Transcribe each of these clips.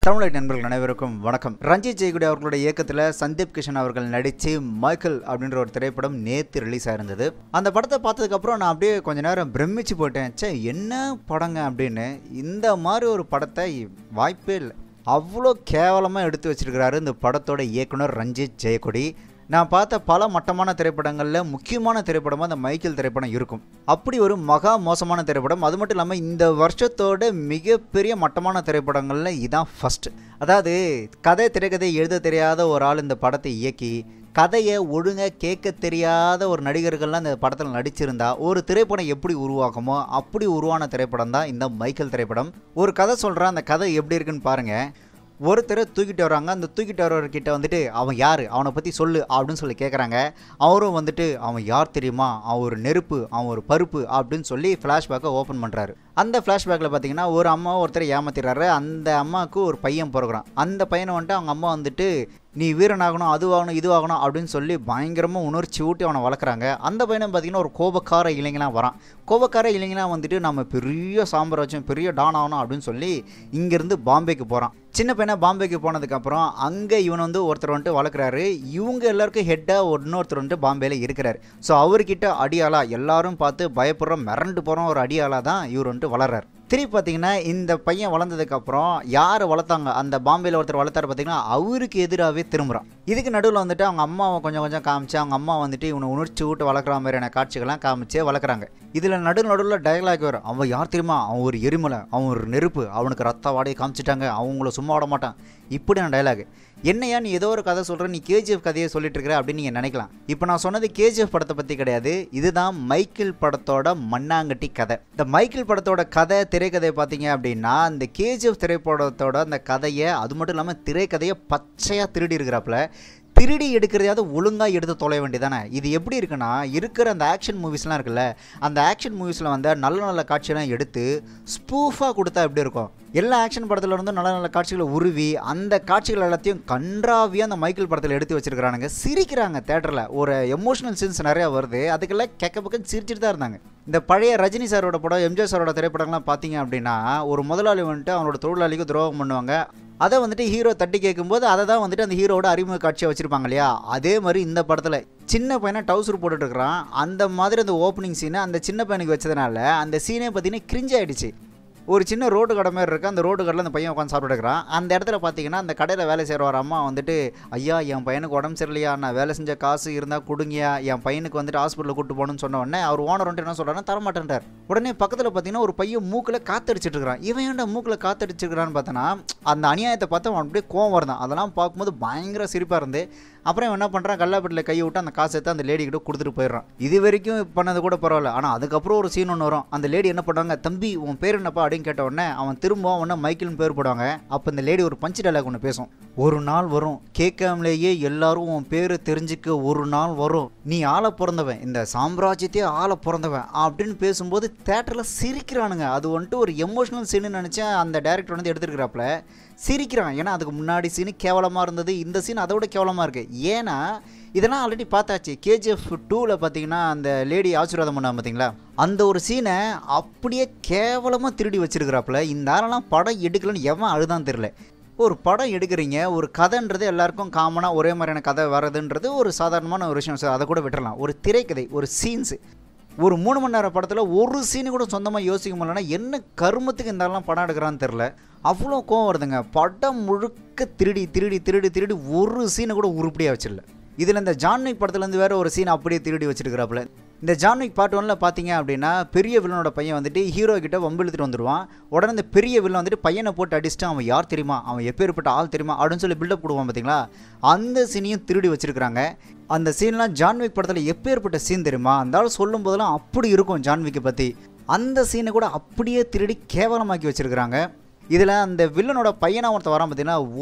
தமிழக நண்பர்கள் அனைவருக்கும் வணக்கம் ரஞ்சித் ஜெயகுடி அவர்களுடைய இயக்கத்தில் சந்தீப் கிஷன் அவர்கள் நடித்து மைக்கேல் அப்படின்ற ஒரு திரைப்படம் நேற்று ரிலீஸ் ஆயிருந்தது அந்த படத்தை பார்த்ததுக்கப்புறம் நான் அப்படியே கொஞ்ச நேரம் பிரமிச்சு போயிட்டேன் ச்சே என்ன படங்க அப்படின்னு இந்த மாதிரி ஒரு படத்தை வாய்ப்பே இல்லை அவ்வளோ கேவலமாக எடுத்து வச்சிருக்கிறாரு இந்த படத்தோட இயக்குனர் ரஞ்சித் ஜெயக்குடி நான் பார்த்த பல மட்டமான திரைப்படங்களில் முக்கியமான திரைப்படமாக அந்த மைக்கேல் திரைப்படம் இருக்கும் அப்படி ஒரு மகா மோசமான திரைப்படம் அது மட்டும் இல்லாமல் இந்த வருஷத்தோட மிகப்பெரிய மட்டமான திரைப்படங்களில் இதான் ஃபர்ஸ்ட் அதாவது கதை திரைக்கதை எழுத தெரியாத ஒரு ஆள் இந்த படத்தை இயக்கி கதையை ஒழுங்காக கேட்க தெரியாத ஒரு நடிகர்கள்லாம் இந்த படத்தில் நடிச்சிருந்தா ஒரு திரைப்படம் எப்படி உருவாக்குமோ அப்படி உருவான திரைப்படம் தான் இந்த மைக்கேல் திரைப்படம் ஒரு கதை சொல்கிறேன் அந்த கதை எப்படி இருக்குன்னு பாருங்கள் ஒருத்தரை தூக்கிட்டு வராங்க அந்த தூக்கிட்டு வரவர்கிட்ட வந்துட்டு அவன் யார் அவனை பற்றி சொல்லு அப்படின்னு சொல்லி கேட்குறாங்க அவரும் வந்துட்டு அவன் யார் தெரியுமா அவன் ஒரு நெருப்பு அவன் ஒரு பருப்பு அப்படின்னு சொல்லி ஃப்ளாஷ்பேக்கை ஓப்பன் பண்ணுறாரு அந்த ஃப்ளாஷ்பேக்கில் பார்த்தீங்கன்னா ஒரு அம்மா ஒருத்தரை ஏமாத்திடுறாரு அந்த அம்மாவுக்கு ஒரு பையன் பிறகுறான் அந்த பையனை வந்துட்டு அவங்க அம்மா வந்துட்டு நீ வீரனாகணும் அதுவாகணும் இதுவாகணும் அப்படின்னு சொல்லி பயங்கரமாக உணர்ச்சி ஊட்டி அவனை வளர்க்குறாங்க அந்த பையனை பார்த்தீங்கன்னா ஒரு கோபக்கார இளைஞனாக வரான் கோபக்கார இளைஞனாக வந்துட்டு நம்ம பெரிய சாம்ராஜ்யம் பெரிய டான் ஆகணும் அப்படின்னு சொல்லி இங்கேருந்து பாம்பேக்கு போகிறான் சின்ன பையனை பாம்பேக்கு போனதுக்கப்புறம் அங்கே இவன் வந்து ஒருத்தர் வந்துட்டு வளர்க்குறாரு இவங்க எல்லாருக்கும் ஹெட்டாக இன்னொருத்தர் வந்துட்டு பாம்பேல இருக்கிறார் ஸோ அவர்கிட்ட அடியாளா எல்லாரும் பார்த்து பயப்படுற மிரண்டு போகிற ஒரு அடியாளா தான் இவர் வந்துட்டு வளர்றார் திருப்பி பார்த்தீங்கன்னா இந்த பையன் வளர்ந்ததுக்கப்புறம் யார் வளர்த்தாங்க அந்த பாம்பேயில் ஒருத்தர் வளர்த்தாரு பார்த்தீங்கன்னா அவருக்கு எதிராகவே திரும்புகிறான் இதுக்கு நடுவில் வந்துட்டு அவங்க அம்மாவை கொஞ்சம் கொஞ்சம் காமிச்சு அவங்க அம்மா வந்துட்டு இவனை உணர்ச்சி விட்டு வளர்க்குற மாதிரியான காட்சிகள்லாம் காமிச்சே வளர்க்குறாங்க இதில் நடு நடுவில் டயலாக் வரும் அவன் யார் தெரியுமா அவன் ஒரு எரிமலை அவன் ஒரு நெருப்பு அவனுக்கு ரத்த வாடையை காமிச்சிட்டாங்க அவங்கள சும்மா விட மாட்டான் இப்படியான டயலாக் என்னையா நீ ஏதோ ஒரு கதை சொல்கிற நீ கேஜிஎஃப் கதையை சொல்லிட்டு இருக்கிற அப்படின்னு நீங்கள் நினைக்கலாம் இப்போ நான் சொன்னது கேஜிஎஃப் படத்தை பற்றி கிடையாது இதுதான் மைக்கேல் படத்தோட மண்ணாங்கட்டி கதை இந்த மைக்கேல் படத்தோட கதை திரைக்கதை பார்த்தீங்க அப்படின்னா இந்த கேஜிஎஃப் திரைப்படத்தோட அந்த கதையை அது மட்டும் இல்லாமல் திரைக்கதையை பச்சையாக திருடி இருக்கிறாப்புல திருடி எடுக்கிறதையாவது ஒழுங்காக எடுத்து தொலை வேண்டியதானே இது எப்படி இருக்குன்னா இருக்கிற அந்த ஆக்ஷன் மூவிஸ்லாம் இருக்குல்ல அந்த ஆக்ஷன் மூவிஸில் வந்து நல்ல நல்ல காட்சியெல்லாம் எடுத்து ஸ்பூஃபாக கொடுத்தா எப்படி இருக்கும் எல்லா ஆக்ஷன் படத்தில் இருந்தும் நல்ல நல்ல காட்சிகளை உருவி அந்த காட்சிகள் எல்லாத்தையும் கன்றாவியாக அந்த மைக்கேல் படத்தில் எடுத்து வச்சிருக்கிறானுங்க சிரிக்கிறாங்க தேட்டரில் ஒரு எமோஷனல் சீன்ஸ் நிறையா வருது அதுக்கெல்லாம் கெக்க பக்கம் சிரிச்சிட்டு தான் இருந்தாங்க இந்த பழைய ரஜினி சாரோட படம் எம்ஜிஆர் சாரோட திரைப்படங்கள்லாம் பார்த்தீங்க அப்படின்னா ஒரு முதலாளி வந்துட்டு அவனோட தொழிலாளிக்கு துரோகம் பண்ணுவாங்க அதை வந்துட்டு ஹீரோ தட்டி கேட்கும்போது அதை தான் வந்துட்டு அந்த ஹீரோட அறிமுக காட்சியை வச்சுருப்பாங்க இல்லையா அதே மாதிரி இந்த படத்தில் சின்ன பையனை டவுசர் போட்டுட்டு இருக்கிறான் அந்த மாதிரி அந்த ஓப்பனிங் சீனை அந்த சின்ன பையனுக்கு வச்சதுனால அந்த சீனே பார்த்தீங்கன்னா கிரிஞ்ச் ஆயிடுச்சு ஒரு சின்ன ரோடு கடை மாதிரி இருக்குது அந்த ரோடு கடையில் அந்த பையன் உட்காந்து சாப்பிட்டுருக்கான் அந்த இடத்துல பார்த்தீங்கன்னா அந்த கடையில் வேலை செய்கிற அம்மா வந்துட்டு ஐயா என் பையனுக்கு உடம்பு சரியில்லையா நான் வேலை செஞ்ச காசு இருந்தால் கொடுங்கயா என் பையனுக்கு வந்துட்டு ஹாஸ்பிட்டலில் கூட்டு போகணும்னு சொன்ன உடனே அவர் ஓனர் வந்துட்டு என்ன சொல்கிறாருன்னா தரமாட்டேன்றார் உடனே பக்கத்தில் பார்த்தீங்கன்னா ஒரு பையன் மூக்கில் காத்தடிச்சிட்டு இருக்கிறான் இவன் ஏன்டா மூக்கில் காத்தடிச்சிருக்கிறான்னு பார்த்தோன்னா அந்த அநியாயத்தை பார்த்து அவன் அப்படியே கோவம் வருதான் அதெல்லாம் பார்க்கும்போது பயங்கர சிரிப்பாக இருந்து அப்புறம் இவன் என்ன பண்ணுறான் கல்லாப்பட்டில் கையை விட்டு அந்த காசை எடுத்து அந்த லேடி கிட்ட கொடுத்துட்டு போயிடுறான் இது வரைக்கும் பண்ணது கூட பரவாயில்ல ஆனால் அதுக்கப்புறம் ஒரு சீன் ஒன்று வரும் அந்த லேடி என்ன பண்ணுவாங்க தம்பி உன் பேர் என்னப்பா அப்படின்னு கேட்ட உடனே அவன் திரும்ப உடனே மைக்கிள்னு பேர் போடுவாங்க அப்போ இந்த லேடி ஒரு பஞ்சு டைலாக் ஒன்று பேசும் ஒரு நாள் வரும் கேட்காமலேயே எல்லாரும் உன் பேரை தெரிஞ்சுக்க ஒரு நாள் வரும் நீ ஆள பிறந்தவன் இந்த சாம்ராஜ்யத்தையே ஆள பிறந்தவன் அப்படின்னு பேசும்போது தேட்டரில் சிரிக்கிறானுங்க அது வந்துட்டு ஒரு எமோஷனல் சீனு நினச்சேன் அந்த டேரக்டர் வந்து எடுத்துருக்கிறாப்புல சிரிக்கிறான் ஏன்னா அதுக்கு முன்னாடி சீனு கேவலமாக இருந்தது இந்த சீன் அதை விட கேவலமாக இருக்குது ஏன்னா இதெல்லாம் ஆல்ரெடி பார்த்தாச்சு கேஜிஎஃப் டூவில் பார்த்தீங்கன்னா அந்த லேடி ஆசீர்வாதம் பண்ணா பார்த்தீங்களா அந்த ஒரு சீனை அப்படியே கேவலமாக திருடி வச்சிருக்கிறாப்புல இந்த ஆளெல்லாம் படம் எடுக்கலன்னு எவன் அழுதான் தெரில ஒரு படம் எடுக்கிறீங்க ஒரு கதைன்றது எல்லாருக்கும் காமனாக ஒரே மாதிரியான கதை வர்றதுன்றது ஒரு சாதாரணமான ஒரு விஷயம் சார் அதை கூட விட்டுறலாம் ஒரு திரைக்கதை ஒரு சீன்ஸு ஒரு மூணு மணி நேரம் படத்தில் ஒரு சீனு கூட சொந்தமாக யோசிக்க முடியலன்னா என்ன கருமத்துக்கு இந்த ஆள்லாம் படம் எடுக்கிறான்னு தெரில அவ்வளோ கோவம் வருதுங்க படம் முழுக்க திருடி திருடி திருடி திருடி ஒரு சீனை கூட உருப்படியாக வச்சிடல இதில் இந்த ஜான்விக் படத்துலேருந்து வேறு ஒரு சீன் அப்படியே திருடி வச்சிருக்கிறாப்புல இந்த ஜான்விக் பார்ட் ஒன்ல பார்த்தீங்க அப்படின்னா பெரிய வில்லனோட பையன் வந்துட்டு ஹீரோ கிட்ட வம்பிழுத்துட்டு வந்துடுவான் உடனே இந்த பெரிய வில்லன் வந்துட்டு பையனை போட்டு அடிச்சுட்டு அவன் யார் தெரியுமா அவன் எப்பேற்பட்ட ஆள் தெரியுமா அப்படின்னு சொல்லி பில்டப் கொடுவான் பார்த்தீங்களா அந்த சீனையும் திருடி வச்சிருக்கிறாங்க அந்த சீன்லாம் ஜான்விக் படத்தில் எப்பேற்பட்ட சீன் தெரியுமா அந்த ஆள் சொல்லும் போதெல்லாம் அப்படி இருக்கும் ஜான்விக்கை பற்றி அந்த சீனை கூட அப்படியே திருடி கேவலமாக்கி வச்சிருக்கிறாங்க இதில் அந்த வில்லனோட பையனாக ஒருத்தர் வரான் பார்த்தீங்கன்னா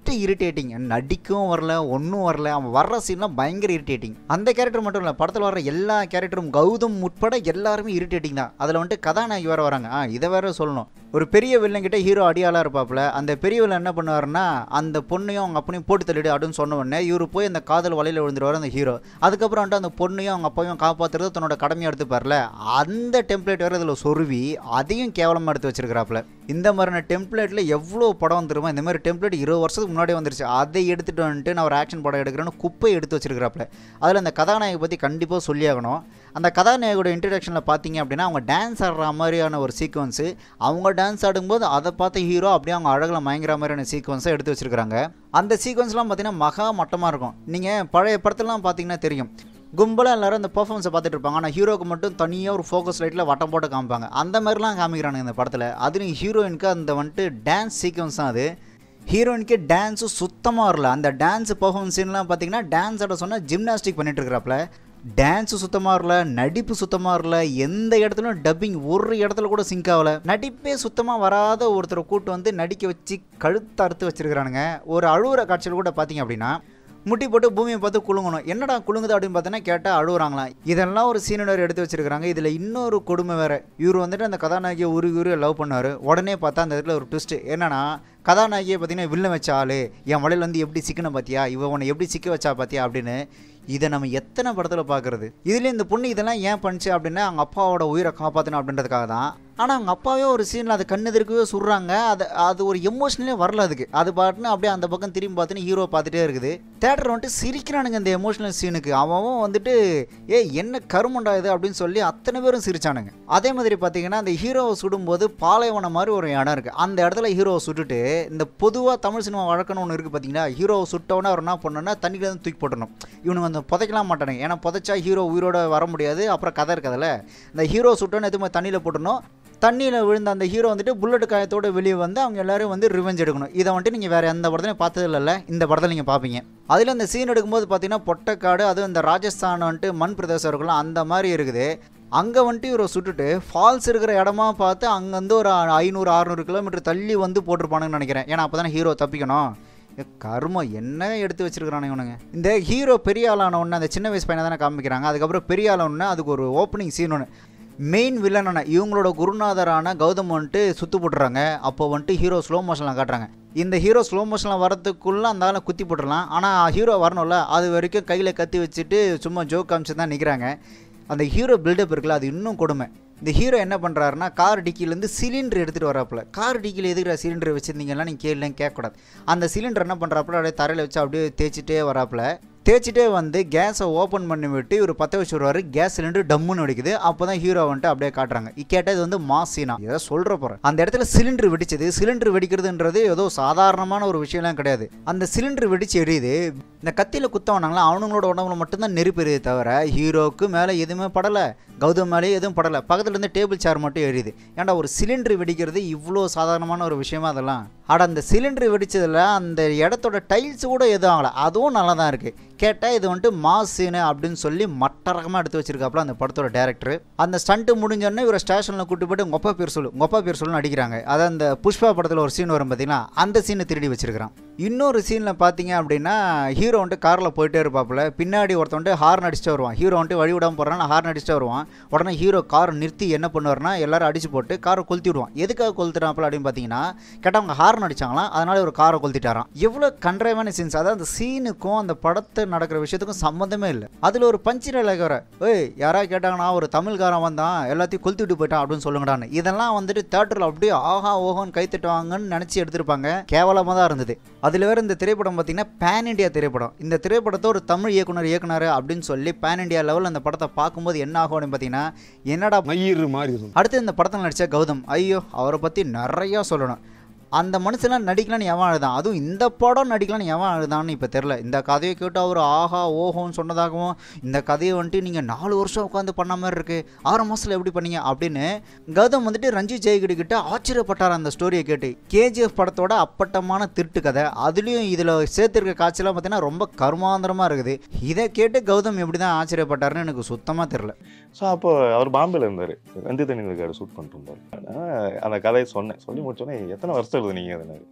இரிட்டேட்டிங் நடிக்கவும் வரல ஒன்றும் வரல அவன் வர்ற சீன்லாம் பயங்கர இரிட்டேட்டிங் அந்த கேரக்டர் மட்டும் இல்லை படத்தில் வர எல்லா கேரக்டரும் கௌதம் உட்பட எல்லாருமே இரிட்டேட்டிங் தான் அதில் வந்துட்டு கதாநாயகி வேறு வராங்க ஆ இதை வேற சொல்லணும் ஒரு பெரிய வில்லன் கிட்ட ஹீரோ அடியாளாக இருப்பாப்புல அந்த பெரிய வில்லன் என்ன பண்ணுவாருன்னா அந்த பொண்ணையும் அவங்க அப்பனையும் போட்டு தள்ளிடு அப்படின்னு சொன்ன உடனே இவர் போய் அந்த காதல் வலையில் விழுந்துருவார் அந்த ஹீரோ அதுக்கப்புறம் வந்துட்டு அந்த பொண்ணையும் அவங்க அப்பாவையும் காப்பாற்றுறது தன்னோட கடமையை எடுத்துப்பார்ல அந்த டெம்ப்ளேட் வேறு இதில் சொருவி அதையும் கேவலமாக எடுத்து வச்சிருக்கிறாப்புல இந்த மாதிரியான டெம்ப்ளேட்டில் எவ்வளோ படம் வந்துருமா இந்த மாதிரி டெம்ப்ளேட் இருபது வருஷத்துக்கு முன்னாடியே வந்துருச்சு அதை எடுத்துகிட்டு வந்துட்டு நான் ஒரு ஆக்ஷன் படம் எடுக்கிறேன்னு குப்பை எடுத்து வச்சிருக்கிறாப்புல அதில் அந்த கதாநாயகை பற்றி கண்டிப்பாக சொல்லியாகணும் அந்த கதாநாயகோட இன்ட்ரடக்ஷனில் பார்த்தீங்க அப்படின்னா அவங்க டான்ஸ் ஆடுற மாதிரியான ஒரு சீக்வன்ஸு அவங்க டான்ஸ் ஆடும்போது அதை பார்த்த ஹீரோ அப்படியே அவங்க அழகில் மயங்குற மாதிரியான சீக்வன்ஸை எடுத்து வச்சிருக்காங்க அந்த சீக்வன்ஸ்லாம் பார்த்தீங்கன்னா மகா மட்டமாக இருக்கும் நீங்கள் பழைய படத்துலலாம் பார்த்தீங்கன்னா தெரியும் கும்பலாக எல்லாரும் அந்த பர்ஃபார்மன்ஸை பார்த்துட்டு இருப்பாங்க ஆனால் ஹீரோக்கு மட்டும் தனியாக ஒரு ஃபோக்கஸ் லைட்டில் வட்டம் போட்டு காமிப்பாங்க அந்த மாதிரிலாம் காமிக்கிறானுங்க இந்த படத்தில் அதுலேயும் ஹீரோயினுக்கு அந்த வந்துட்டு டான்ஸ் சீக்வன்ஸ் தான் அது ஹீரோயினுக்கு டான்ஸு சுத்தமாக வரல அந்த டான்ஸ் பர்ஃபார்மன்ஸ் சீன்லாம் பார்த்தீங்கன்னா டான்ஸ் ஆட சொன்னால் ஜிம்னாஸ்டிக் பண்ணிட்டு இருக்கிறாப்புல டான்ஸு சுத்தமாக வரல நடிப்பு சுத்தமாக வரல எந்த இடத்துலையும் டப்பிங் ஒரு இடத்துல கூட சிங்க் ஆகல நடிப்பே சுத்தமாக வராத ஒருத்தரை கூட்டு வந்து நடிக்க வச்சு கழுத்து அறுத்து வச்சிருக்கிறானுங்க ஒரு அழுவுற காட்சியில் கூட பார்த்தீங்க அப்படின்னா முட்டி போட்டு பூமியை பார்த்து குலுங்கணும் என்னடா குலுங்குது அப்படின்னு பார்த்தோன்னா கேட்டால் அழுகுறாங்களாம் இதெல்லாம் ஒரு சீனியர் எடுத்து வச்சிருக்காங்க இதில் இன்னொரு கொடுமை வேறு இவர் வந்துட்டு அந்த கதாநாயகியை உருகி உருகி லவ் பண்ணார் உடனே பார்த்தா அந்த இடத்துல ஒரு ட்விஸ்ட் என்னன்னா கதாநாயகியை பார்த்தீங்கன்னா வில்ல வச்ச ஆளு என் வலையில் வந்து எப்படி சிக்கன பார்த்தியா இவ உன்னை எப்படி சிக்க வச்சா பார்த்தியா அப்படின்னு இதை நம்ம எத்தனை படத்தில் பார்க்குறது இதுலேயே இந்த பொண்ணு இதெல்லாம் ஏன் பண்ணுச்சு அப்படின்னா அவங்க அப்பாவோட உயிரை காப்பாற்றணும் அப்படின்றதுக்காக தான் ஆனால் அவங்க அப்பாவே ஒரு சீனில் அதை கண்ணெதிர்க்கவே சொல்கிறாங்க அது அது ஒரு எமோஷனலே வரல அதுக்கு அது பாட்டுன்னு அப்படியே அந்த பக்கம் திரும்பி பார்த்துன்னு ஹீரோ பார்த்துட்டே இருக்குது தேட்டர் வந்துட்டு சிரிக்கிறானுங்க இந்த எமோஷனல் சீனுக்கு அவன் வந்துட்டு ஏ என்ன கருமண்டா இது அப்படின்னு சொல்லி அத்தனை பேரும் சிரிச்சானுங்க அதே மாதிரி பார்த்தீங்கன்னா அந்த ஹீரோவை சுடும்போது பாலைவனம் மாதிரி ஒரு இடம் இருக்குது அந்த இடத்துல ஹீரோவை சுட்டுட்டு இந்த பொதுவாக தமிழ் சினிமா வழக்கம்னு ஒன்று இருக்குது பார்த்தீங்களா ஹீரோவை சுட்டவொன்னே அவர் என்ன பண்ணணும்னா தண்ணியில் தான் தூக்கி போட்டணும் இவனுங்க அந்த புதைக்கலாம் மாட்டானுங்க ஏன்னா புதைச்சா ஹீரோ உயிரோட வர முடியாது அப்புறம் கதை இருக்குதுல்ல இந்த ஹீரோ சுட்டோன்னு எதுவுமே தண்ணியில் போட்டணும் தண்ணியில் விழுந்த அந்த ஹீரோ வந்துட்டு புல்லட் காயத்தோட வெளியே வந்து அவங்க எல்லாரும் வந்து ரிவெஞ்ச் எடுக்கணும் இதை வந்துட்டு நீங்கள் வேறு எந்த படத்துலையும் பார்த்தது இல்லைல்ல இந்த படத்தில் நீங்கள் பார்ப்பீங்க அதில் இந்த சீன் எடுக்கும்போது பார்த்தீங்கன்னா பொட்டைக்காடு அதுவும் இந்த ராஜஸ்தான் வந்துட்டு மண் பிரதேசம் இருக்கலாம் அந்த மாதிரி இருக்குது அங்கே வந்துட்டு இவரை சுட்டுட்டு ஃபால்ஸ் இருக்கிற இடமா பார்த்து அங்கேருந்து ஒரு ஐநூறு அறநூறு கிலோமீட்டர் தள்ளி வந்து போட்டிருப்பானுங்கன்னு நினைக்கிறேன் ஏன்னா அப்போ தானே ஹீரோ தப்பிக்கணும் ஏ, கருமம் என்ன எடுத்து வச்சிருக்கிறானே இவனுங்க இந்த ஹீரோ பெரிய ஆளான ஒன்று அந்த சின்ன வயசு பையனை தானே காமிக்கிறாங்க அதுக்கப்புறம் பெரிய ஆளான ஒன்று அதுக்கு ஒரு ஓப்பனிங் சீன் ஒன்று மெயின் வில்லனான இவங்களோட குருநாதரான கௌதம் வந்துட்டு சுத்து போட்டுறாங்க அப்போ வந்துட்டு ஹீரோ ஸ்லோ மோஷன்லாம் காட்டுறாங்க இந்த ஹீரோ ஸ்லோ மோஷனில் வரதுக்குள்ளே அந்த ஆளை குத்தி போட்டுடலாம் ஆனால் ஹீரோ வரணும்ல அது வரைக்கும் கையில் கத்தி வச்சுட்டு சும்மா ஜோக் காமிச்சு தான் நிற்கிறாங்க அந்த ஹீரோ பில்டப் இருக்குல்ல அது இன்னும் கொடுமை இந்த ஹீரோ என்ன பண்ணுறாருன்னா கார் டிக்கிலேருந்து சிலிண்டர் எடுத்துகிட்டு வராப்புல கார் டிக்கியில் எதுக்குற சிலிண்டர் வச்சுருந்தீங்கன்னா நீங்கள் கேள்வியும் கேட்கக்கூடாது அந்த சிலிண்டர் என்ன பண்ணுறாப்புல அப்படியே தரையில் வச்சு அப்படியே தேய்ச்சிட்டே வராப்புல தேய்ச்சிட்டே வந்து கேஸை ஓப்பன் பண்ணி விட்டு இவர் பற்ற வச்சு வருவார் கேஸ் சிலிண்டர் டம்முன்னு வெடிக்குது அப்போ தான் ஹீரோ வந்துட்டு அப்படியே காட்டுறாங்க கேட்டால் இது வந்து மாஸ் சீனா ஏதோ சொல்கிற போகிறேன் அந்த இடத்துல சிலிண்டர் வெடிச்சது சிலிண்டர் வெடிக்கிறதுன்றது ஏதோ சாதாரணமான ஒரு விஷயம்லாம் கிடையாது அந்த சிலிண்டர் வெடிச்சு எரியுது இந்த கத்தியில் குத்த வந்தாங்களா அவனுங்களோட உடம்புல மட்டும்தான் நெருப்பு எரியுது தவிர ஹீரோக்கு மேலே எதுவுமே படலை கௌதம் மேலே எதுவும் படலை பக்கத்தில் இருந்து டேபிள் சேர் மட்டும் எரியுது ஏன்டா ஒரு சிலிண்டர் வெடிக்கிறது இவ்வளோ சாதாரணமான ஒரு விஷயமா அதெல்லாம் ஆட அந்த சிலிண்டர் வெடிச்சதில் அந்த இடத்தோட டைல்ஸ் கூட எதுவும் ஆகலை அதுவும் நல்லா தான் இருக்குது கேட்டால் இது வந்துட்டு மாஸ் சீனு அப்படின்னு சொல்லி மட்டரகமாக எடுத்து வச்சிருக்காப்புல அந்த படத்தோட டேரக்டர் அந்த ஸ்டண்ட்டு முடிஞ்சோடனே இவரை ஸ்டேஷனில் கூட்டு போயிட்டு உங்கள் அப்பா பேர் சொல்லு உங்கள் அப்பா பேர் சொல்லுன்னு அடிக்கிறாங்க அதான் அந்த புஷ்பா படத்தில் ஒரு சீன் வரும் பார்த்தீங்களா அந்த சீனை திருடி வச்சிருக்கிறான் இன்னொரு சீனில் பார்த்தீங்க அப்படின்னா ஹீரோ வந்துட்டு காரில் போயிட்டே இருப்பாப்புல பின்னாடி ஒருத்தன் வந்துட்டு ஹார்ன் அடிச்சுட்டு வருவான் ஹீரோ வந்துட்டு வழி விடாமல் போகிறான் ஹார்ன் அடிச்சுட்டு வருவான் உடனே ஹீரோ காரை நிறுத்தி என்ன பண்ணுவார்னா எல்லாரும் அடிச்சு போட்டு காரை கொளுத்தி விடுவான் எதுக்காக கொளுத்துறாப்புல அப்படின்னு பார்த்தீங்கன்னா கேட்டால் அவங்க ஹார்ன் அடிச்சாங்களாம் அதனால ஒரு காரை கொளுத்திட்டாராம் எவ்வளோ கன்றைவான சீன்ஸ் அதாவது அந்த சீனுக்கும் அந்த படத்தை நடக்கிற விஷயத்துக்கும் சம்மந்தமே இல்லை அதில் ஒரு பஞ்சு நிலைக்கிற ஏய் யாராவது கேட்டாங்கன்னா ஒரு தமிழ்காரன் வந்தான் எல்லாத்தையும் கொளுத்தி விட்டு போயிட்டான் அப்படின்னு சொல்லுங்கடான்னு இதெல்லாம் வந்துட்டு தேட்டரில் அப்படியே ஆஹா ஓஹோன்னு கை தட்டுவாங்கன்னு நினச்சி எடுத்திருப்பாங்க கேவலமாக தான் இருந்தது அதில் வேறு இந்த திரைப்படம் பார்த்தீங்கன்னா பேன் இண்டியா திரைப்படம் இந்த திரைப்படத்தை ஒரு தமிழ் இயக்குனர் இயக்குனர் அப்படின்னு சொல்லி பேன் இண்டியா லெவலில் அந்த படத்தை பார்க்கும்போது என்ன ஆகும் அப்படின்னு பார்த்தீங்கன்னா என்னடா மயிறு மாதிரி இருக்கும் அடுத்து இந்த படத்தில் நடித்த கௌதம் ஐயோ அவரை பற்றி நிறையா சொல்லணும் அந்த மனுஷன்லாம் நடிக்கலாம்னு எவன் அழுதான் அதுவும் இந்த படம் நடிக்கலாம்னு எவன் அழுதான்னு இப்போ தெரில இந்த கதையை கேட்டு அவர் ஆஹா ஓஹோன்னு சொன்னதாகவும் இந்த கதையை வந்துட்டு நீங்கள் நாலு வருஷம் உட்காந்து பண்ண மாதிரி இருக்குது ஆறு மாதத்தில் எப்படி பண்ணீங்க அப்படின்னு கௌதம் வந்துட்டு ரஞ்சித் ஜெயகிடி கிட்ட ஆச்சரியப்பட்டார் அந்த ஸ்டோரியை கேட்டு கேஜிஎஃப் படத்தோட அப்பட்டமான திருட்டு கதை அதுலேயும் இதில் சேர்த்துருக்க காட்சியெல்லாம் பார்த்தீங்கன்னா ரொம்ப கருமாந்திரமாக இருக்குது இதை கேட்டு கௌதம் எப்படி தான் ஆச்சரியப்பட்டாருன்னு எனக்கு சுத்தமாக தெரில ஸோ அப்போ அவர் பாம்பேல இருந்தார் வெந்து தண்ணி இருக்காரு ஷூட் பண்ணிட்டு இருந்தார் நான் அந்த கதையை சொன்னேன் சொல்லி முடிச்சோடனே எத்தனை வருஷம் எழுதுனீங்க அதனால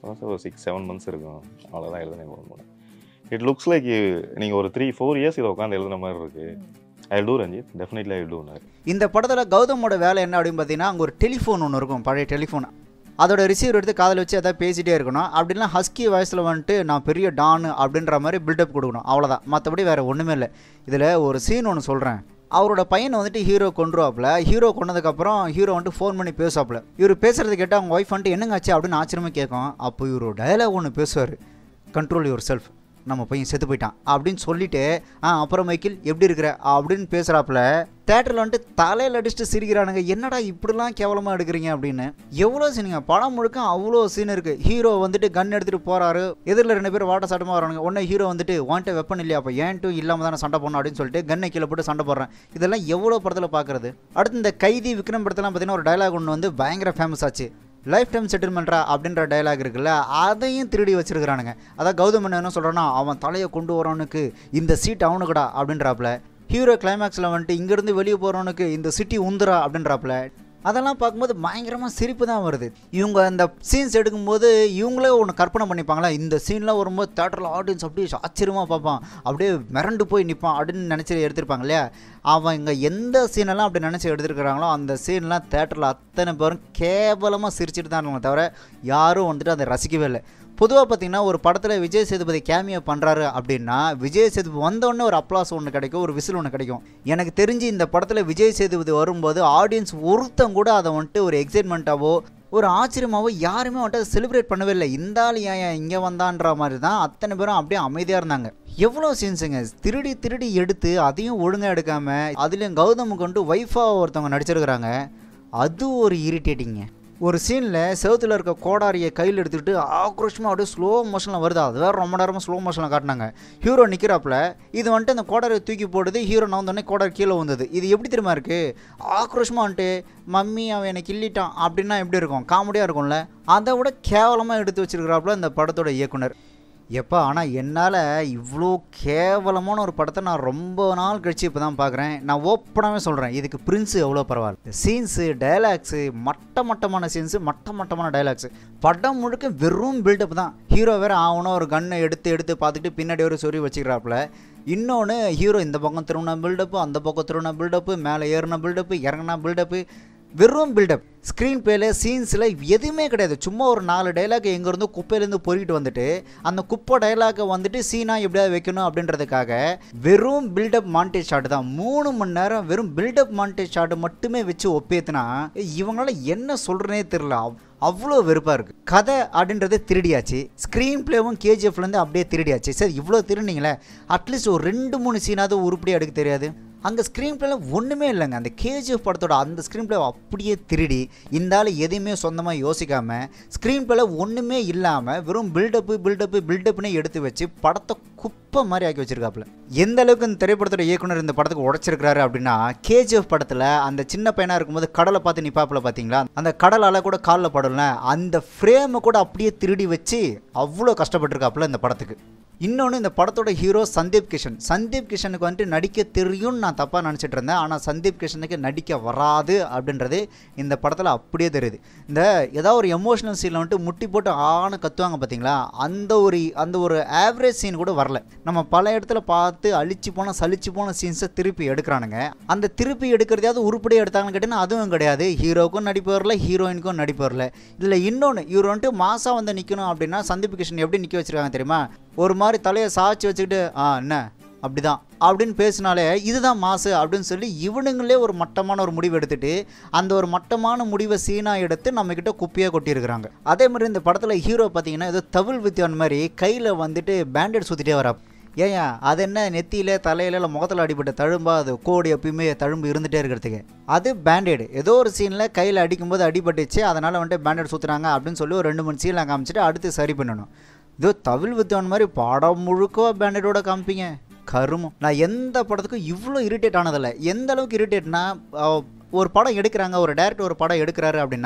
இப்போ சார் ஒரு சிக்ஸ் செவன் மந்த்ஸ் இருக்கும் அவ்வளோதான் எழுதுனேன் போக இட் லுக்ஸ் லைக் நீங்கள் ஒரு த்ரீ ஃபோர் இயர்ஸ் இதை உட்காந்து எழுதுன மாதிரி இருக்கு I do Ranjith definitely I டூனார் இந்த படத்தில் கௌதமோட வேலை என்ன அப்படின்னு பார்த்தீங்கன்னா அங்கே ஒரு டெலிஃபோன் ஒன்று இருக்கும் பழைய டெலிஃபோன் அதோட ரிசீவர் எடுத்து காதில் வச்சு எதாவது பேசிகிட்டே இருக்கணும் அப்படின்னா ஹஸ்கி வாய்ஸில் வந்துட்டு நான் பெரிய டான் அப்படின்ற மாதிரி பில்டப் கொடுக்கணும் அவ்வளோதான் மற்றபடி வேறு ஒன்றுமே இல்லை இதில் ஒரு சீன் ஒன்று சொல்கிறேன் அவரோட பையனை வந்துட்டு ஹீரோ கொண்டுருவாப்புல ஹீரோ கொண்டதுக்கப்புறம் ஹீரோ வந்துட்டு ஃபோன் பண்ணி பேசுவாப்புல இவர் பேசுறது கேட்டால் அவங்க ஒய்ஃப் வந்துட்டு என்னங்க ஆச்சு அப்படின்னு ஆச்சரியமாக கேட்கும் அப்போ இவர் ஒரு டயலாக் ஒன்று பேசுவார் கண்ட்ரோல் யுவர் செல்ஃப் நம்ம பையன் செத்து போயிட்டான் அப்படின்னு சொல்லிட்டு ஆ அப்புறம் மைக்கிள் எப்படி இருக்கிற அப்படின்னு பேசுகிறாப்புல தேட்டரில் வந்துட்டு தலையில் அடிச்சுட்டு சிரிக்கிறானுங்க என்னடா இப்படிலாம் கேவலமாக எடுக்கிறீங்க அப்படின்னு எவ்வளோ சீனுங்க படம் முழுக்க அவ்வளோ சீன் இருக்குது ஹீரோ வந்துட்டு கன் எடுத்துகிட்டு போகிறாரு எதிரில் ரெண்டு பேர் வாட்ட சட்டமாக வரானுங்க உடனே ஹீரோ வந்துட்டு வாண்ட்ட வெப்பன் இல்லையா அப்போ ஏன்ட்டு இல்லாமல் தானே சண்டை போடணும் அப்படின்னு சொல்லிட்டு கன்னை கீழே போட்டு சண்டை போடுறேன் இதெல்லாம் எவ்வளோ படத்தில் பார்க்குறது அடுத்து இந்த கைதி விக்ரம் படத்தெல்லாம் பார்த்தீங்கன்னா ஒரு டயலாக் ஒன்று வந்து பயங்கர ஃபேமஸ் ஆச்சு லைஃப் டைம் செட்டில்மெண்ட்ரா அப்படின்ற டயலாக் இருக்குல்ல அதையும் திருடி வச்சிருக்கிறானுங்க அதான் கௌதம் என்ன சொல்கிறான்னா அவன் தலையை கொண்டு வரவனுக்கு இந்த சீட் அவனுக்குடா அப்படின்றாப்புல ஹீரோ கிளைமேக்ஸில் வந்துட்டு இங்கேருந்து வெளியே போகிறவனுக்கு இந்த சிட்டி உந்துரா அப்படின்றாப்புல அதெல்லாம் பார்க்கும்போது பயங்கரமாக சிரிப்பு தான் வருது இவங்க அந்த சீன்ஸ் எடுக்கும்போது இவங்களே ஒன்று கற்பனை பண்ணிப்பாங்களா இந்த சீன்லாம் வரும்போது தேட்டரில் ஆடியன்ஸ் அப்படியே ஆச்சரியமாக பார்ப்பான் அப்படியே மிரண்டு போய் நிற்பான் அப்படின்னு நினச்சி எடுத்திருப்பாங்க இல்லையா அவன் இங்கே எந்த சீனெல்லாம் அப்படி நினச்சி எடுத்துருக்கிறாங்களோ அந்த சீன்லாம் தேட்டரில் அத்தனை பேரும் கேவலமாக சிரிச்சிட்டு தான் இருக்காங்க தவிர யாரும் வந்துட்டு அதை ரசிக்கவே இல்லை பொதுவாக பார்த்தீங்கன்னா ஒரு படத்தில் விஜய் சேதுபதி கேமியோ பண்ணுறாரு அப்படின்னா விஜய் சேதுபதி வந்தோடனே ஒரு அப்ளாஸ் ஒன்று கிடைக்கும் ஒரு விசில் ஒன்று கிடைக்கும் எனக்கு தெரிஞ்சு இந்த படத்தில் விஜய் சேதுபதி வரும்போது ஆடியன்ஸ் ஒருத்தன் கூட அதை வந்துட்டு ஒரு எக்ஸைட்மெண்ட்டாவோ ஒரு ஆச்சரியமாவோ யாருமே வந்துட்டு அதை செலிப்ரேட் பண்ணவே இல்லை இந்த ஆள் ஏன் இங்கே வந்தான்ற மாதிரி தான் அத்தனை பேரும் அப்படியே அமைதியாக இருந்தாங்க எவ்வளோ சீன்ஸுங்க திருடி திருடி எடுத்து அதையும் ஒழுங்காக எடுக்காமல் அதுலேயும் கௌதமுக்கு வந்துட்டு ஒய்ஃபாக ஒருத்தவங்க நடிச்சிருக்கிறாங்க அது ஒரு இரிட்டேட்டிங்க ஒரு சீனில் செவத்தில் இருக்க கோடாரியை கையில் எடுத்துக்கிட்டு ஆக்ரோஷமாக அப்படியே ஸ்லோ மோஷனில் வருது அது வேறு ரொம்ப நேரமாக ஸ்லோ மோஷனில் காட்டினாங்க ஹீரோ நிற்கிறாப்புல இது வந்துட்டு அந்த கோடாரியை தூக்கி போடுது ஹீரோ நவந்தோடனே கோடாரி கீழே வந்தது இது எப்படி தெரியுமா இருக்குது ஆக்ரோஷமாக வந்துட்டு மம்மி அவன் என்னை கிள்ளிட்டான் அப்படின்னா எப்படி இருக்கும் காமெடியாக இருக்கும்ல அதை விட கேவலமாக எடுத்து வச்சிருக்கிறாப்புல இந்த படத்தோட இயக்குனர் எப்பா ஆனால் என்னால் இவ்வளோ கேவலமான ஒரு படத்தை நான் ரொம்ப நாள் கழிச்சு இப்போ தான் பார்க்குறேன் நான் ஓப்பனாகவே சொல்கிறேன் இதுக்கு பிரின்ஸு எவ்வளோ பரவாயில்ல சீன்ஸு டைலாக்ஸு மட்ட மட்டமான சீன்ஸு மட்ட மட்டமான டைலாக்ஸு படம் முழுக்க வெறும் பில்டப் தான் ஹீரோ வேறு ஆகணும் ஒரு கன்னை எடுத்து எடுத்து பார்த்துட்டு பின்னாடி ஒரு சொறி வச்சுக்கிறாப்புல இன்னொன்று ஹீரோ இந்த பக்கம் திரும்பின பில்டப்பு அந்த பக்கம் திரும்பின பில்டப்பு மேலே ஏறின பில்டப்பு இறங்கின பில்டப்பு வெறும் பில்டப் ஸ்க்ரீன் பிளேல சீன்ஸில் எதுவுமே கிடையாது சும்மா ஒரு நாலு டைலாக் எங்கேருந்து குப்பையிலேருந்து பொறிக்கிட்டு வந்துட்டு அந்த குப்பை டைலாக்கை வந்துட்டு சீனாக எப்படியாவது வைக்கணும் அப்படின்றதுக்காக வெறும் பில்டப் மாண்டேஜ் ஷாட் தான் மூணு மணி நேரம் வெறும் பில்டப் மாண்டேஜ் ஷாட் மட்டுமே வச்சு ஒப்பேத்துனா இவங்களால என்ன சொல்கிறனே தெரில அவ்வளோ வெறுப்பாக இருக்குது கதை அப்படின்றது திருடியாச்சு ஸ்க்ரீன் பிளேவும் கேஜிஎஃப்லேருந்து அப்படியே திருடியாச்சு சரி இவ்வளோ திருடினீங்களே அட்லீஸ்ட் ஒரு ரெண்டு மூணு சீனாவது உருப்படியாக எடுக்க தெரியாது அங்கே ஸ்க்ரீன் பிளேல ஒன்றுமே இல்லைங்க அந்த கேஜிஎஃப் படத்தோட அந்த ஸ்க்ரீன் பிளே அப்படியே திருடி இந்த ஆள் எதையுமே சொந்தமாக யோசிக்காமல் ஸ்க்ரீன் பிளேல ஒன்றுமே இல்லாமல் வெறும் பில்டப்பு பில்டப்பு பில்டப்னு எடுத்து வச்சு படத்தை குப்பை மாதிரி ஆக்கி வச்சிருக்காப்புல எந்த அளவுக்கு இந்த திரைப்படத்தோட இயக்குனர் இந்த படத்துக்கு உடைச்சிருக்காரு அப்படின்னா கேஜிஎஃப் படத்தில் அந்த சின்ன பையனாக இருக்கும்போது கடலை பார்த்து நிப்பாப்புல பார்த்தீங்களா அந்த கடல் அலை கூட காலில் படல அந்த ஃப்ரேமை கூட அப்படியே திருடி வச்சு அவ்வளோ கஷ்டப்பட்டிருக்காப்புல இந்த படத்துக்கு இன்னொன்று இந்த படத்தோட ஹீரோ சந்தீப் கிஷன் சந்தீப் கிஷனுக்கு வந்துட்டு நடிக்க தெரியும்னு நான் தப்பாக நினச்சிட்டு இருந்தேன் ஆனால் சந்தீப் கிஷனுக்கு நடிக்க வராது அப்படின்றது இந்த படத்தில் அப்படியே தெரியுது இந்த ஏதாவது ஒரு எமோஷனல் சீனில் வந்துட்டு முட்டி போட்டு ஆன கத்துவாங்க பார்த்தீங்களா அந்த ஒரு அந்த ஒரு ஆவரேஜ் சீன் கூட வரல நம்ம பல இடத்துல பார்த்து அழிச்சு போன சலிச்சு போன சீன்ஸை திருப்பி எடுக்கிறானுங்க அந்த திருப்பி எடுக்கிறதையாவது உருப்படியாக எடுத்தாங்கன்னு கேட்டிங்கன்னா அதுவும் கிடையாது ஹீரோக்கும் நடிப்பு வரல ஹீரோயினுக்கும் நடிப்பு வரல இதில் இன்னொன்று இவர் வந்துட்டு மாதம் வந்து நிற்கணும் அப்படின்னா சந்தீப் கிஷன் எப்படி நிற்க வச்சிருக்காங்க தெரியுமா ஒரு மாதிரி தலையை சாய்ச்சி வச்சுக்கிட்டு ஆ என்ன அப்படிதான் அப்படின்னு பேசினாலே இதுதான் மாசு அப்படின்னு சொல்லி இவனுங்களே ஒரு மட்டமான ஒரு முடிவு எடுத்துட்டு அந்த ஒரு மட்டமான முடிவை சீனாக எடுத்து நம்மக்கிட்ட குப்பையாக கொட்டியிருக்கிறாங்க அதே மாதிரி இந்த படத்தில் ஹீரோ பார்த்தீங்கன்னா ஏதோ தவில் வித்தியான் மாதிரி கையில் வந்துட்டு பேண்டேட் சுற்றிட்டே வரா ஏயா அது என்ன நெத்தியில் தலையில இல்லை முகத்தில் அடிபட்ட தழும்பா அது கோடி எப்பயுமே தழும்பு இருந்துகிட்டே இருக்கிறதுக்கு அது பேண்டேடு ஏதோ ஒரு சீனில் கையில் அடிக்கும்போது அடிபட்டுச்சு அதனால் வந்துட்டு பேண்டேட் சுற்றுறாங்க அப்படின்னு சொல்லி ஒரு ரெண்டு மூணு சீனில் காமிச்சிட்டு அடுத்து சரி பண்ணணும் இதோ தவில் வித்தவன் மாதிரி படம் முழுக்க பேண்டடோட காமிப்பீங்க கருமம் நான் எந்த படத்துக்கும் இவ்வளோ இரிட்டேட் ஆனதில்லை எந்த அளவுக்கு இரிட்டேட்னா ஒரு படம் எடுக்கிறாங்க ஒரு டேரக்டர் ஒரு படம் எடுக்கிறாரு அப்படின்னா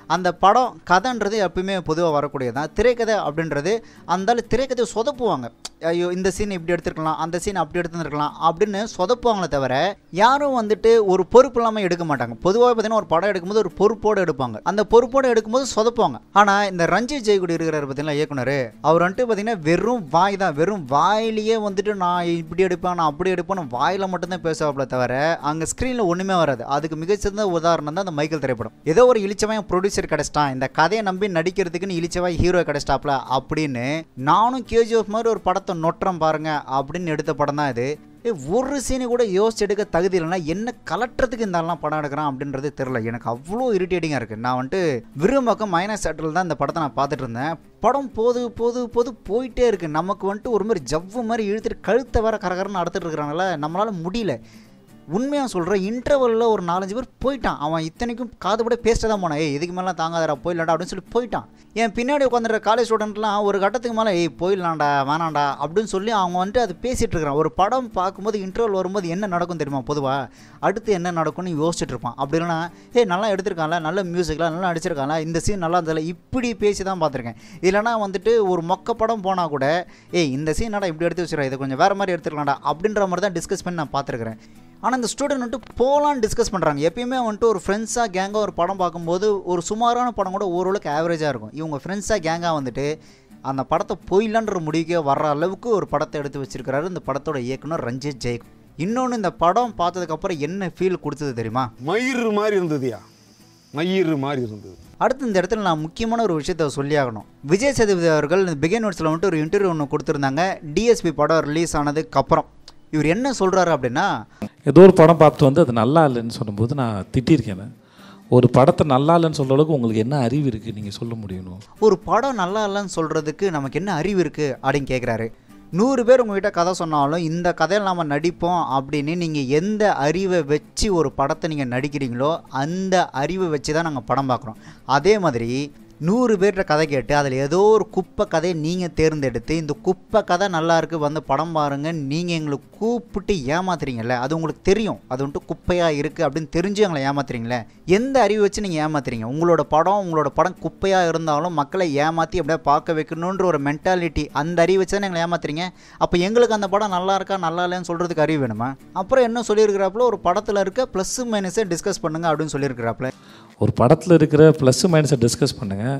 அந்த படம் கதைன்றது எப்பயுமே பொதுவாக வரக்கூடியது தான் திரைக்கதை அப்படின்றது அந்த திரைக்கதையை சொதப்புவாங்க ஐயோ இந்த சீன் இப்படி எடுத்துருக்கலாம் அந்த சீன் அப்படி எடுத்துருக்கலாம் அப்படின்னு சொதப்புவாங்களே தவிர யாரும் வந்துட்டு ஒரு பொறுப்பு இல்லாமல் எடுக்க மாட்டாங்க பொதுவாக பார்த்தீங்கன்னா ஒரு படம் எடுக்கும்போது ஒரு பொறுப்போடு எடுப்பாங்க அந்த பொறுப்போடு எடுக்கும்போது சொதப்புவாங்க ஆனால் இந்த ரஞ்சித் ஜெயகுடி இருக்கிறார் பார்த்தீங்களா இயக்குனர் அவர் வந்துட்டு பார்த்தீங்கன்னா வெறும் வாய் தான் வெறும் வாயிலேயே வந்துட்டு நான் இப்படி எடுப்பேன் நான் அப்படி எடுப்பேன் வாயில் மட்டும்தான் பேசுவாப்ல தவிர அங்கே ஸ்க்ரீனில் ஒன்றுமே வராது அதுக்கு மிகச்சிறந்த உதாரணம் தான் அந்த மைக்கேல் திரைப்படம் ஏதோ ஒரு இழிச்சவன் ப்ரொடியூசர் கிடைச்சிட்டான் இந்த கதையை நம்பி நடிக்கிறதுக்குன்னு இழிச்சவாய் ஹீரோ கிடைச்சிட்டாப்ல அப்படின்னு நானும் கேஜிஎஃப் மாதிரி ஒரு படத்தை நொட்டுறேன் பாருங்க அப்படின்னு எடுத்த படம் தான் இது ஏய், ஒரு சீனு கூட யோசிச்சு எடுக்க தகுதி இல்லைன்னா என்ன கலட்டுறதுக்கு இந்த ஆள்லாம் படம் எடுக்கிறான் அப்படின்றது தெரில எனக்கு அவ்வளோ இரிட்டேட்டிங்காக இருக்குது நான் வந்துட்டு விரும்பக்கம் மைனஸ் தேட்டரில் தான் இந்த படத்தை நான் பார்த்துட்டு இருந்தேன் படம் போது போது போது போயிட்டே இருக்குது நமக்கு வந்துட்டு ஒரு மாதிரி ஜவ்வு மாதிரி இழுத்துட்டு கழுத்தை வேற கரகரன்னு அடுத்துட்டு இருக்கிறனால நம்மளால் முடியல உண்மையாக சொல்கிறேன் இன்டர்வலில் ஒரு நாலஞ்சு பேர் போயிட்டான் அவன் இத்தனைக்கும் காது கூட பேசிட்டு தான் போனான் ஏய் இதுக்கு மேலாம் தாங்காதடா போயிடலாடா அப்படின்னு சொல்லி போயிட்டான் என் பின்னாடி உட்காந்துற காலேஜ் ஸ்டூடெண்ட்லாம் ஒரு கட்டத்துக்கு மேலே ஏய் போயிடலாம்டா வேணாம்டா அப்படின்னு சொல்லி அவங்க வந்துட்டு அது பேசிகிட்டு இருக்கிறான் ஒரு படம் பார்க்கும்போது இன்டர்வல் வரும்போது என்ன நடக்கும் தெரியுமா பொதுவாக அடுத்து என்ன நடக்கும்னு யோசிச்சுட்டு இருப்பான் அப்படி இல்லைனா ஏய் நல்லா எடுத்திருக்கான்ல நல்ல மியூசிக்லாம் நல்லா அடிச்சிருக்கான்ல இந்த சீன் நல்லா இருந்ததில்ல இப்படி பேசி தான் பார்த்துருக்கேன் இல்லைனா வந்துட்டு ஒரு மொக்க படம் போனால் கூட ஏய் இந்த சீன் நடா இப்படி எடுத்து வச்சுருக்கா இதை கொஞ்சம் வேறு மாதிரி எடுத்துக்கலாம்டா அப்படின்ற மாதிரி தான் டிஸ்கஸ் பண்ணி நான் பார்த்துருக்கிறேன் ஆனால் இந்த ஸ்டூடெண்ட் வந்துட்டு போகலான்னு டிஸ்கஸ் பண்ணுறாங்க எப்பயுமே வந்துட்டு ஒரு ஃப்ரெண்ட்ஸாக கேங்காக ஒரு படம் பார்க்கும்போது ஒரு சுமாரான படம் கூட ஓரளவுக்கு ஆவரேஜாக இருக்கும் இவங்க ஃப்ரெண்ட்ஸாக கேங்காக வந்துட்டு அந்த படத்தை போயிடலான்ற முடிவுக்கே வர்ற அளவுக்கு ஒரு படத்தை எடுத்து வச்சிருக்கிறாரு இந்த படத்தோட இயக்குனர் ரஞ்சித் ஜெயக் இன்னொன்று இந்த படம் பார்த்ததுக்கப்புறம் என்ன ஃபீல் கொடுத்தது தெரியுமா மயிறு மாதிரி இருந்ததுயா மயிறு மாதிரி இருந்தது அடுத்து இந்த இடத்துல நான் முக்கியமான ஒரு விஷயத்த சொல்லி ஆகணும் விஜய் சேதுபதி அவர்கள் இந்த பிகன் நோட்ஸில் வந்துட்டு ஒரு இன்டர்வியூ ஒன்று கொடுத்துருந்தாங்க டிஎஸ்பி படம் ரிலீஸ் ஆனதுக்கு அப்புறம் இவர் என்ன சொல்கிறாரு அப்படின்னா ஏதோ ஒரு படம் பார்த்துட்டு வந்து அது நல்லா இல்லைன்னு சொல்லும்போது நான் திட்டியிருக்கேன் ஒரு படத்தை நல்லா இல்லைன்னு சொல்கிற அளவுக்கு உங்களுக்கு என்ன அறிவு இருக்குது நீங்கள் சொல்ல முடியணும் ஒரு படம் நல்லா இல்லைன்னு சொல்கிறதுக்கு நமக்கு என்ன அறிவு இருக்குது அப்படின்னு கேட்குறாரு நூறு பேர் உங்ககிட்ட கதை சொன்னாலும் இந்த கதையில் நாம் நடிப்போம் அப்படின்னு நீங்கள் எந்த அறிவை வச்சு ஒரு படத்தை நீங்கள் நடிக்கிறீங்களோ அந்த அறிவை வச்சு தான் நாங்கள் படம் பார்க்குறோம் அதே மாதிரி நூறு பேர்கிட்ட கதை கேட்டு அதில் ஏதோ ஒரு குப்பை கதையை நீங்கள் தேர்ந்தெடுத்து இந்த குப்பை கதை நல்லா இருக்கு வந்து படம் பாருங்க நீங்கள் எங்களை கூப்பிட்டு ஏமாத்துறீங்கல்ல அது உங்களுக்கு தெரியும் அது வந்துட்டு குப்பையாக இருக்குது அப்படின்னு தெரிஞ்சு எங்களை ஏமாத்துறீங்களே எந்த அறிவு வச்சு நீங்கள் ஏமாத்துறீங்க உங்களோட படம் உங்களோட படம் குப்பையாக இருந்தாலும் மக்களை ஏமாற்றி அப்படியே பார்க்க வைக்கணுன்ற ஒரு மென்டாலிட்டி அந்த அறிவு வச்சு தான் எங்களை ஏமாத்துறீங்க அப்போ எங்களுக்கு அந்த படம் நல்லா இருக்கா நல்லா இல்லைன்னு சொல்கிறதுக்கு அறிவு வேணுமா அப்புறம் என்ன சொல்லியிருக்கிறாப்புல ஒரு படத்தில் இருக்க ப்ளஸ் மைனஸை டிஸ்கஸ் பண்ணுங்க அப்படின்னு சொல்லியிருக்கிறாப்புல ஒரு படத்தில் இருக்கிற ப்ளஸ் மைனஸை டிஸ்கஸ் பண்ணுங்கள்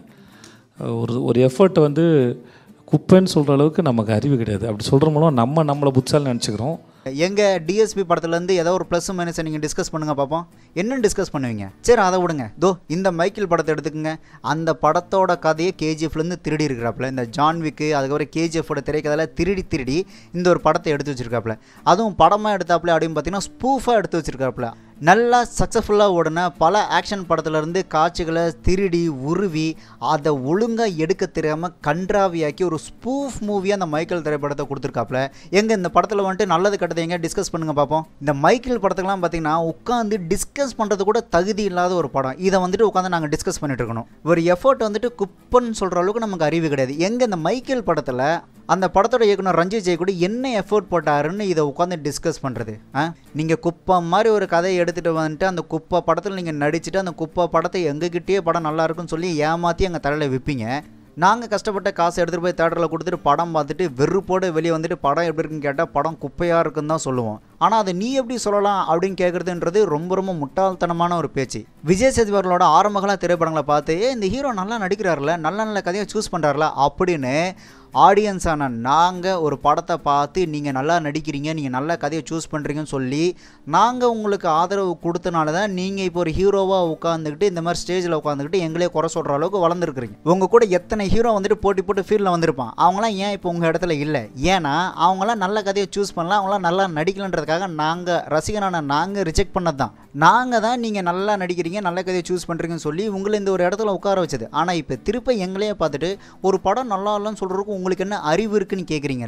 ஒரு ஒரு எஃபர்ட் வந்து குப்பைன்னு சொல்கிற அளவுக்கு நமக்கு அறிவு கிடையாது அப்படி சொல்கிற மூலம் நம்ம நம்மளை புத்தால் நினச்சிக்கிறோம் எங்கள் டிஎஸ்பி படத்துலேருந்து ஏதோ ஒரு ப்ளஸ் மைனஸை நீங்கள் டிஸ்கஸ் பண்ணுங்கள் பார்ப்போம் என்ன டிஸ்கஸ் பண்ணுவீங்க சரி அதை விடுங்க தோ இந்த மைக்கேல் படத்தை எடுத்துக்கங்க அந்த படத்தோட கதையை கேஜிஎஃப்லேருந்து திருடி இருக்கிறாப்புல இந்த ஜான்விக்கு அதுக்கப்புறம் கேஜிஎஃபோட திரைக்கதையில் திருடி திருடி இந்த ஒரு படத்தை எடுத்து வச்சிருக்காப்புல அதுவும் படமாக எடுத்தாப்புல அப்படின்னு பார்த்தீங்கன்னா ஸ்பூஃபாக எடுத்து வச்சிருக்காப்புல நல்லா சக்ஸஸ்ஃபுல்லாக ஓடின பல ஆக்ஷன் படத்துலேருந்து காட்சிகளை திருடி உருவி அதை ஒழுங்காக எடுக்க தெரியாமல் கன்றாவியாக்கி ஒரு ஸ்பூஃப் மூவியாக அந்த மைக்கேல் திரைப்படத்தை கொடுத்துருக்காப்புல எங்கே இந்த படத்தில் வந்துட்டு நல்லது கட்டதை எங்க டிஸ்கஸ் பண்ணுங்க பார்ப்போம் இந்த மைக்கேல் படத்துக்குலாம் பார்த்தீங்கன்னா உட்காந்து டிஸ்கஸ் பண்ணுறது கூட தகுதி இல்லாத ஒரு படம் இதை வந்துட்டு உட்காந்து நாங்கள் டிஸ்கஸ் பண்ணிட்டு இருக்கணும் ஒரு எஃபர்ட் வந்துட்டு குப்பன்னு சொல்கிற அளவுக்கு நமக்கு அறிவு கிடையாது எங்கே இந்த மைக்கேல் படத்தில் அந்த படத்தோட இயக்குனர் ரஞ்சித் ஜெய் கூட என்ன எஃபோர்ட் போட்டாருன்னு இதை உட்காந்து டிஸ்கஸ் பண்ணுறது ஆ நீங்கள் குப்பை மாதிரி ஒரு கதையை எடுத்துகிட்டு வந்துட்டு அந்த குப்பை படத்தில் நீங்கள் நடிச்சுட்டு அந்த குப்பை படத்தை எங்ககிட்டயே படம் நல்லா இருக்குன்னு சொல்லி ஏமாற்றி எங்கள் தலையில் விற்பீங்க நாங்கள் கஷ்டப்பட்ட காசை எடுத்துகிட்டு போய் தேட்டரில் கொடுத்துட்டு படம் பார்த்துட்டு வெறுப்போடு வெளியே வந்துட்டு படம் எப்படி இருக்குன்னு கேட்டால் படம் குப்பையாக இருக்குன்னு தான் சொல்லுவோம் ஆனால் அதை நீ எப்படி சொல்லலாம் அப்படின்னு கேட்குறதுன்றது ரொம்ப ரொம்ப முட்டாள்தனமான ஒரு பேச்சு விஜய் சேதுபதி அவர்களோட ஆரம்பகால திரைப்படங்களை பார்த்து "ஏய், இந்த ஹீரோ நல்லா நடிக்கிறாருல நல்ல நல்ல கதையை சூஸ் பண்ணுறாருல அப்படின்னு ஆடியன்ஸான நாங்கள் ஒரு படத்தை பார்த்து நீங்கள் நல்லா நடிக்கிறீங்க நீங்கள் நல்ல கதையை சூஸ் பண்ணுறீங்கன்னு சொல்லி நாங்கள் உங்களுக்கு ஆதரவு கொடுத்தனால தான் நீங்கள் இப்போ ஒரு ஹீரோவாக உட்காந்துக்கிட்டு இந்த மாதிரி ஸ்டேஜில் உட்காந்துக்கிட்டு எங்களே குறை சொல்கிற அளவுக்கு வளர்ந்துருக்குறீங்க உங்கள் கூட எத்தனை ஹீரோ வந்துட்டு போட்டி போட்டு ஃபீல்டில் வந்திருப்பான் அவங்களாம் ஏன் இப்போ உங்கள் இடத்துல இல்லை ஏன்னா அவங்களாம் நல்ல கதையை சூஸ் பண்ணலாம் அவங்களாம் நல்லா நடிக்கலன்றதுக்காக நாங்கள் ரசிகனான நாங்கள் ரிஜெக்ட் பண்ணது தான் நாங்கள் தான் நீங்கள் நல்லா நடிக்கிறீங்க நல்ல கதையை சூஸ் பண்ணுறீங்கன்னு சொல்லி உங்களை இந்த ஒரு இடத்துல உட்கார வச்சது ஆனால் இப்போ திருப்ப எங்களையே பார்த்துட்டு ஒரு படம் நல்லா இல்லைன்னு சொல்கிறதுக்கு உங்களுக்கு என்ன அறிவு இருக்குன்னு கேட்குறீங்கல்ல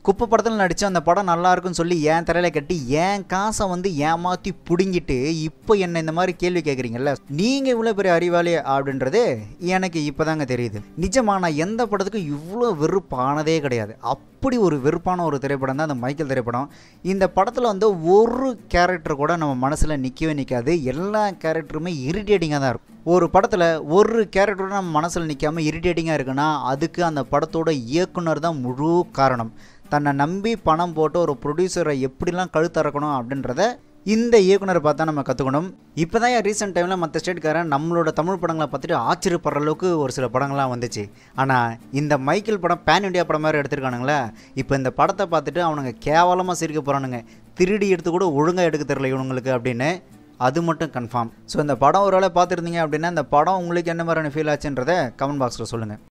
குப்பை படத்தில் நடித்து அந்த படம் நல்லா இருக்குன்னு சொல்லி என் தலையில கட்டி என் காசை வந்து ஏமாற்றி பிடுங்கிட்டு இப்போ என்ன இந்த மாதிரி கேள்வி கேட்குறீங்கல்ல நீங்கள் இவ்வளோ பெரிய அறிவாளி அப்படின்றது எனக்கு இப்போதாங்க தெரியுது நிஜமா நான் எந்த படத்துக்கும் இவ்வளோ வெறுப்பானதே கிடையாது அப்படி ஒரு வெறுப்பான ஒரு திரைப்படம் தான் அந்த மைக்கேல் திரைப்படம் இந்த படத்தில் வந்து ஒரு கேரக்டர் கூட நம்ம மனசில் நிற்கவே நிற்காது எல்லா கேரக்டருமே இரிட்டேட்டிங்காக தான் இருக்கும் ஒரு படத்தில் ஒரு கேரக்டரும் நம்ம மனசில் நிற்காம இரிட்டேட்டிங்காக இருக்குன்னா அதுக்கு அந்த படத்தோட இயக்குனர் தான் முழு காரணம் தன்னை நம்பி பணம் போட்டு ஒரு ப்ரொடியூசரை எப்படிலாம் கழுத்தறக்கணும் அப்படின்றத இந்த இயக்குனரை பார்த்தா நம்ம கற்றுக்கணும் இப்போ தான் ரீசெண்ட் டைமில் மற்ற ஸ்டேட்காரன் நம்மளோட தமிழ் படங்களை பார்த்துட்டு ஆச்சரியப்படுற அளவுக்கு ஒரு சில படங்கள்லாம் வந்துச்சு ஆனால் இந்த மைக்கேல் படம் பேன் இண்டியா படம் மாதிரி எடுத்திருக்கானுங்களே இப்போ இந்த படத்தை பார்த்துட்டு அவனுங்க கேவலமாக சிரிக்க போகிறானுங்க திருடி எடுத்து கூட ஒழுங்காக எடுக்க தெரியல இவனுங்களுக்கு அப்படின்னு அது மட்டும் கன்ஃபார்ம் ஸோ இந்த படம் ஒரு வேளை பார்த்துருந்தீங்க அப்படின்னா இந்த படம் உங்களுக்கு என்ன மாதிரியான ஃபீல் ஆச்சுன்றதை கமெண்ட் பாக்ஸில் சொல்லுங்கள்